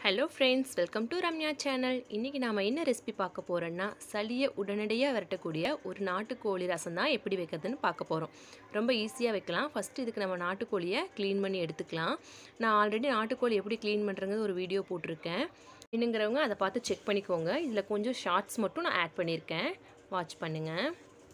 hello friends welcome to Ramya channel இன்றைக்கி நாம் என்ன ரெசிபி பார்க்க போகிறோன்னா சளியை உடனடியாக விரட்டக்கூடிய ஒரு நாட்டுக்கோழி ரசம் தான் எப்படி வைக்கிறதுன்னு பார்க்க போகிறோம் ரொம்ப ஈஸியாக வைக்கலாம் ஃபஸ்ட்டு இதுக்கு நம்ம நாட்டுக்கோழியை க்ளீன் பண்ணி எடுத்துக்கலாம் நான் ஆல்ரெடி நாட்டுக்கோழி எப்படி க்ளீன் பண்ணுறங்கிறது ஒரு வீடியோ போட்டிருக்கேன் இன்னுங்கிறவங்க அதை பார்த்து செக் பண்ணிக்கோங்க இதில் கொஞ்சம் ஷார்ட்ஸ் மட்டும் நான் ஆட் பண்ணியிருக்கேன் வாட்ச் பண்ணுங்கள்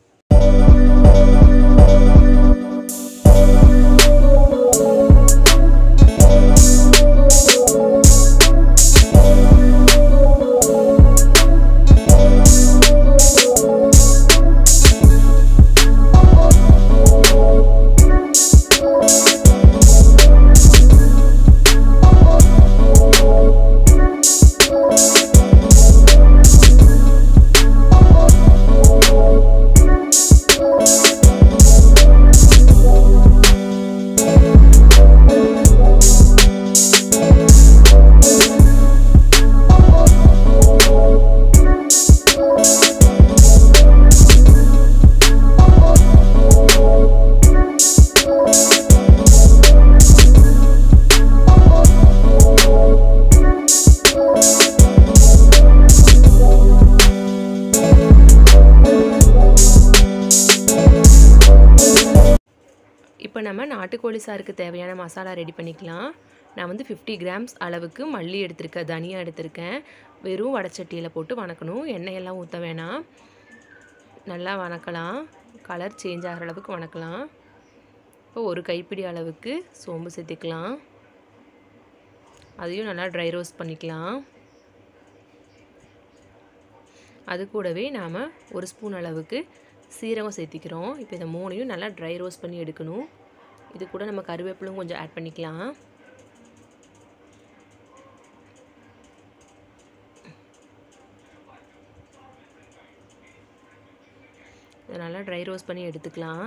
இப்போ நம்ம நாட்டுக்கோழி சாருக்கு தேவையான மசாலா ரெடி பண்ணிக்கலாம் நான் வந்து ஃபிஃப்டி கிராம்ஸ் அளவுக்கு மல்லி எடுத்திருக்கேன் தனியா எடுத்திருக்கேன் வெறும் வடச்சட்டியில் போட்டு வணக்கணும் எண்ணெயெல்லாம் ஊற்ற வேணாம் நல்லா வணக்கலாம் கலர் சேஞ்ச் ஆகிற அளவுக்கு வணக்கலாம் இப்போ ஒரு கைப்பிடி அளவுக்கு சோம்பு சேர்த்திக்கலாம் அதையும் நல்லா ட்ரை ரோஸ்ட் பண்ணிக்கலாம் அது கூடவே நாம் ஒரு ஸ்பூன் அளவுக்கு சீரகம் சேர்த்திக்கிறோம் இப்போ இதை மூணையும் நல்லா ட்ரை ரோஸ்ட் பண்ணி எடுக்கணும் இது கூட நம்ம கருவேப்பிலும் கொஞ்சம் ஆட் பண்ணிக்கலாம் இதை நல்லா ட்ரை ரோஸ்ட் பண்ணி எடுத்துக்கலாம்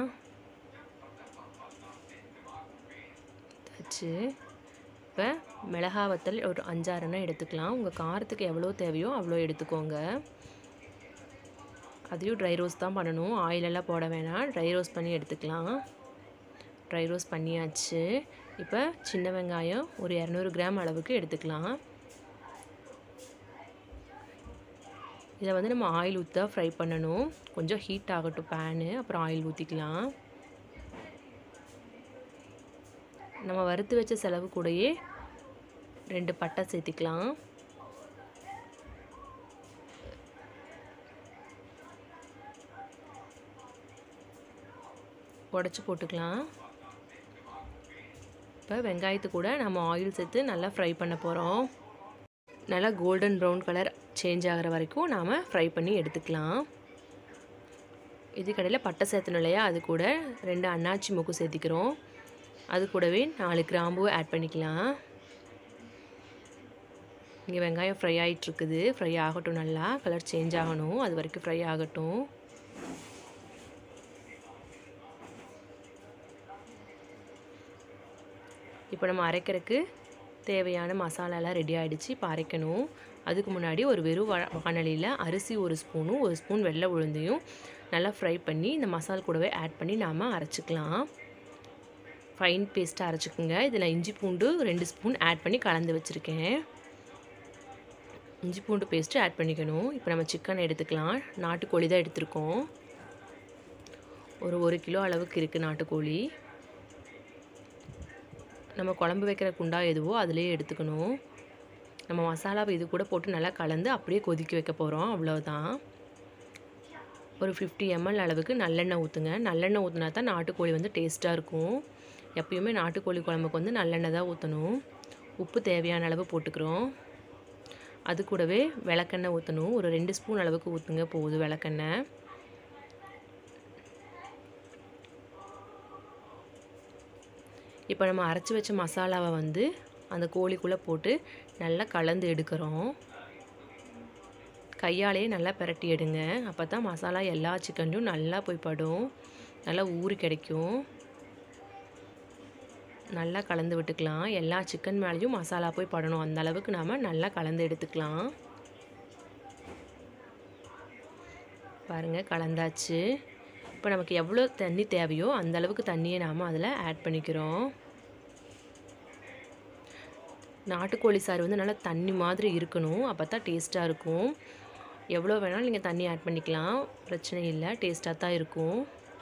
வச்சு இப்போ மிளகா வத்தல் ஒரு அஞ்சாறுனா எடுத்துக்கலாம் உங்கள் காரத்துக்கு எவ்வளோ தேவையோ அவ்வளோ எடுத்துக்கோங்க அதையும் ட்ரை ரோஸ்ட் தான் பண்ணணும் ஆயிலெல்லாம் போட வேணாம் ட்ரை ரோஸ்ட் பண்ணி எடுத்துக்கலாம் ட்ரை ரோஸ்ட் பண்ணியாச்சு இப்போ சின்ன வெங்காயம் ஒரு இரநூறு கிராம் அளவுக்கு எடுத்துக்கலாம் இதை வந்து நம்ம ஆயில் ஊற்றி ஃப்ரை பண்ணணும் கொஞ்சம் ஹீட் ஆகட்டும் பேனு அப்புறம் ஆயில் ஊற்றிக்கலாம் நம்ம வறுத்து வச்ச செலவு கூடயே ரெண்டு பட்டை சேர்த்திக்கலாம் உடச்சி போட்டுக்கலாம் இப்போ வெங்காயத்து கூட நம்ம ஆயில் சேர்த்து நல்லா ஃப்ரை பண்ண போகிறோம் நல்லா கோல்டன் ப்ரௌன் கலர் சேஞ்ச் ஆகிற வரைக்கும் நாம் ஃப்ரை பண்ணி எடுத்துக்கலாம் இது கடையில் பட்டை சேர்த்தணும் இல்லையா அது கூட ரெண்டு அன்னாச்சி மூக்கு சேர்த்திக்கிறோம் அது கூடவே நாலு கிராம்பு ஆட் பண்ணிக்கலாம் இங்கே வெங்காயம் ஃப்ரை ஆகிட்டுருக்குது ஃப்ரை ஆகட்டும் நல்லா கலர் சேஞ்ச் ஆகணும் அது வரைக்கும் ஃப்ரை ஆகட்டும் இப்போ நம்ம அரைக்கிறதுக்கு தேவையான மசாலாலாம் ரெடி ஆகிடுச்சு இப்போ அரைக்கணும் அதுக்கு முன்னாடி ஒரு வெறும் வானலியில் அரிசி ஒரு ஸ்பூனும் ஒரு ஸ்பூன் வெள்ளை உளுந்தையும் நல்லா ஃப்ரை பண்ணி இந்த மசால் கூடவே ஆட் பண்ணி நாம் அரைச்சிக்கலாம் ஃபைன் பேஸ்ட்டாக அரைச்சிக்கோங்க இதில் இஞ்சி பூண்டு ரெண்டு ஸ்பூன் ஆட் பண்ணி கலந்து வச்சுருக்கேன் இஞ்சி பூண்டு பேஸ்ட்டு ஆட் பண்ணிக்கணும் இப்போ நம்ம சிக்கன் எடுத்துக்கலாம் நாட்டுக்கோழி தான் எடுத்திருக்கோம் ஒரு ஒரு கிலோ அளவுக்கு இருக்குது நாட்டுக்கோழி நம்ம குழம்பு வைக்கிற குண்டா எதுவோ அதிலே எடுத்துக்கணும் நம்ம மசாலாவை இது கூட போட்டு நல்லா கலந்து அப்படியே கொதிக்க வைக்க போகிறோம் அவ்வளோதான் ஒரு ஃபிஃப்டி எம்எல் அளவுக்கு நல்லெண்ணெய் ஊற்றுங்க நல்லெண்ணெய் ஊற்றினா தான் நாட்டுக்கோழி வந்து டேஸ்ட்டாக இருக்கும் எப்பயுமே நாட்டுக்கோழி குழம்புக்கு வந்து நல்லெண்ணெய் தான் ஊற்றணும் உப்பு தேவையான அளவு போட்டுக்கிறோம் அது கூடவே விளக்கெண்ணெய் ஊற்றணும் ஒரு ரெண்டு ஸ்பூன் அளவுக்கு ஊற்றுங்க போகுது விளக்கெண்ணெய் இப்போ நம்ம அரைச்சி வச்ச மசாலாவை வந்து அந்த கோழிக்குள்ளே போட்டு நல்லா கலந்து எடுக்கிறோம் கையாலேயே நல்லா பிரட்டி எடுங்க அப்போ தான் மசாலா எல்லா சிக்கன்லையும் நல்லா போய் படும் நல்லா ஊறி கிடைக்கும் நல்லா கலந்து விட்டுக்கலாம் எல்லா சிக்கன் மேலேயும் மசாலா போய் படணும் அந்த அளவுக்கு நாம் நல்லா கலந்து எடுத்துக்கலாம் பாருங்கள் கலந்தாச்சு இப்போ நமக்கு எவ்வளோ தண்ணி தேவையோ அந்த அளவுக்கு தண்ணியை நாம் அதில் ஆட் பண்ணிக்கிறோம் நாட்டுக்கோழி சாறு வந்து நல்லா தண்ணி மாதிரி இருக்கணும் அப்போ தான் டேஸ்ட்டாக இருக்கும் எவ்வளோ வேணாலும் நீங்கள் தண்ணி ஆட் பண்ணிக்கலாம் பிரச்சனை இல்லை டேஸ்ட்டாக தான் இருக்கும்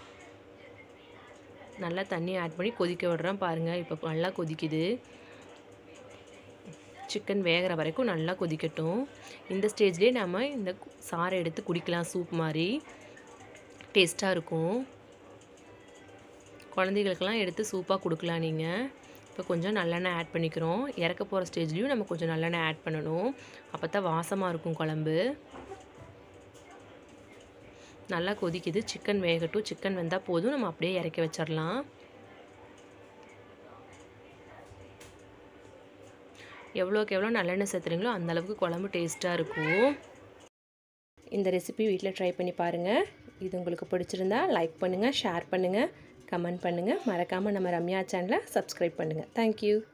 நல்லா தண்ணி ஆட் பண்ணி கொதிக்க விடுறேன் பாருங்கள் இப்போ நல்லா கொதிக்குது சிக்கன் வேகிற வரைக்கும் நல்லா கொதிக்கட்டும் இந்த ஸ்டேஜ்லேயே நம்ம இந்த சாறை எடுத்து குடிக்கலாம் சூப் மாதிரி டேஸ்ட்டாக இருக்கும் குழந்தைகளுக்கெல்லாம் எடுத்து சூப்பாக கொடுக்கலாம் நீங்கள் இப்போ கொஞ்சம் நல்லெண்ணெய் ஆட் பண்ணிக்கிறோம் இறக்க போகிற ஸ்டேஜ்லேயும் நம்ம கொஞ்சம் நல்லெண்ணெய் ஆட் பண்ணணும் அப்போ தான் வாசமாக இருக்கும் குழம்பு நல்லா கொதிக்குது சிக்கன் வேகட்டும் சிக்கன் வெந்தால் போதும் நம்ம அப்படியே இறக்கி வச்சிடலாம் எவ்வளோக்கு எவ்வளோ நல்லெண்ணெய் சேர்த்துறீங்களோ அந்தளவுக்கு குழம்பு டேஸ்ட்டாக இருக்கும் இந்த ரெசிபி வீட்டில் ட்ரை பண்ணி பாருங்கள் இது உங்களுக்கு பிடிச்சிருந்தா லைக் பண்ணுங்கள் ஷேர் பண்ணுங்கள் கமெண்ட் பண்ணுங்கள் மறக்காமல் நம்ம ரம்யா சேனலை சப்ஸ்கிரைப் பண்ணுங்கள் தேங்க்யூ